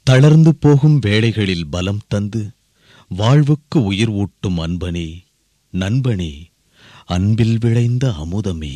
தளர்ந்து போகும் வேளைகளில் பலம் தந்து வாழ்வுக்கு உயிர் ஊட்டும் அன்பனே நண்பனே அன்பில் விளைந்த அமுதமே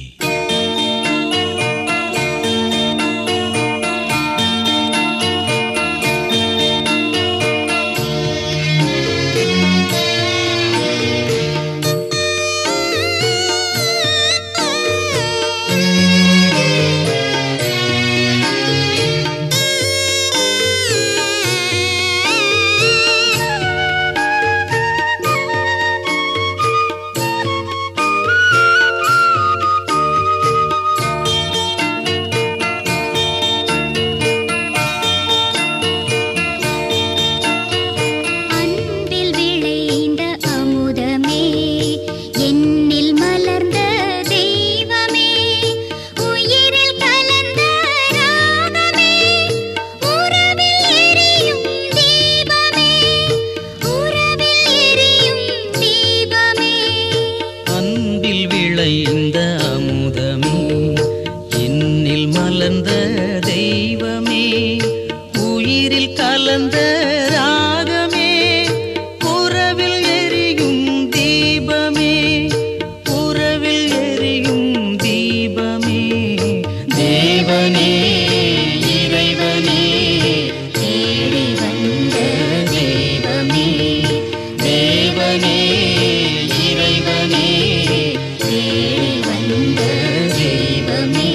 அன்பில் விளைந்த அமுதமே என்னில் மலர்ந்த தெய்வமே உயிரில் கலந்த ராகமே உறவில் எரியும் தீபமே உறவில் எரியும் தீபமே அன்பில் விளைந்த அமுதமே என்னில் மலர்ந்த தெய்வமே உயிரில் கலந்த ராகமே உறவில் எரியும் தீபமே உறவில் எரியும் தீபமே தேவனே இறைவனே தேடி வந்த தெய்வமே தேவனே இறைவனே தேடி வந்த தெய்வமே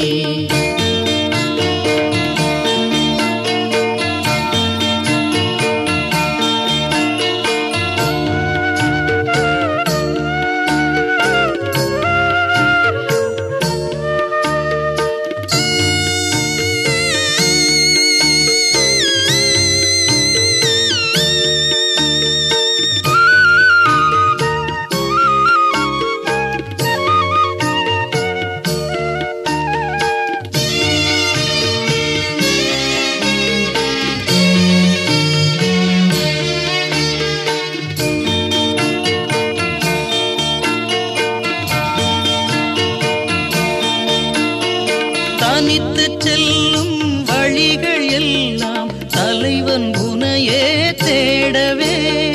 தனித்து செல்லும் வழிகள் எல்லாம் தலைவன் உனையே தேடவே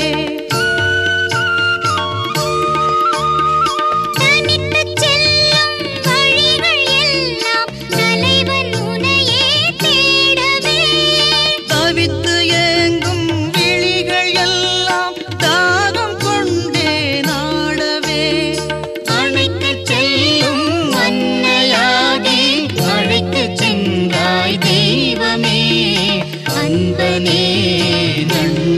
தனித்துச் செல்லும் வழிகள் எல்லாம் தலைவன் உனையே தேடவே தவித்து ஏங்கும் விழிகள் எல்லாம் தாகம் கொண்டே நாடவே அணைத்துச் செல்லும் அன்னையாகி அழைத்துச் சென்றாய் தெய்வமே அன்பனே நண்பனே